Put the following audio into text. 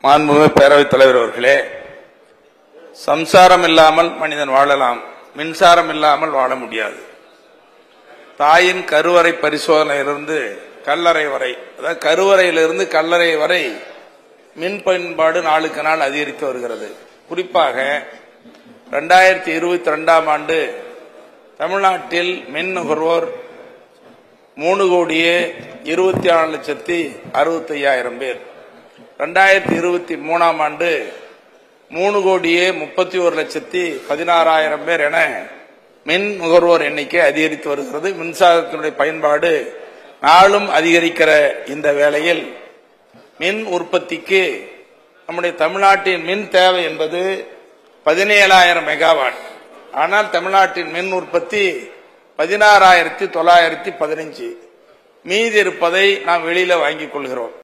மாண்புமிகு பேரவைத் தலைவர் அவர்களே சம்சாரம் இல்லாமல் மனிதன் வாழலாம் மின்சாரம் இல்லாமல் வாழ முடியாது தாயின் கருவறை பரிசோதனையிலிருந்து கல்லறை வரை அதாவது கருவறையிலிருந்து கல்லறை வரை மின் பயன்பாடு நாளுக்கு நாள் அதிகரித்து வருகிறது குறிப்பாக ரெண்டாயிரத்தி இருபத்தி ரெண்டாம் ஆண்டு தமிழ்நாட்டில் மின் நுகர்வோர் மூணு கோடியே இருபத்தி ஆறு லட்சத்தி அறுபத்தி ஐயாயிரம் பேர் ரெண்டாயிரத்தி இருபத்தி மூணாம் ஆண்டு மூணு கோடியே முப்பத்தி ஒரு லட்சத்தி பதினாறாயிரம் பேர் என மின் நுகர்வோர் எண்ணிக்கை அதிகரித்து வருகிறது மின்சாரத்தினுடைய பயன்பாடு நாளும் அதிகரிக்கிற இந்த வேளையில் மின் உற்பத்திக்கு நம்முடைய தமிழ்நாட்டின் மின் தேவை என்பது பதினேழாயிரம் மெகாவாட் ஆனால் தமிழ்நாட்டின் மின் உற்பத்தி பதினாறாயிரத்தி தொள்ளாயிரத்தி பதினஞ்சு மீதி இருப்பதை நாம் வெளியில வாங்கிக் கொள்கிறோம்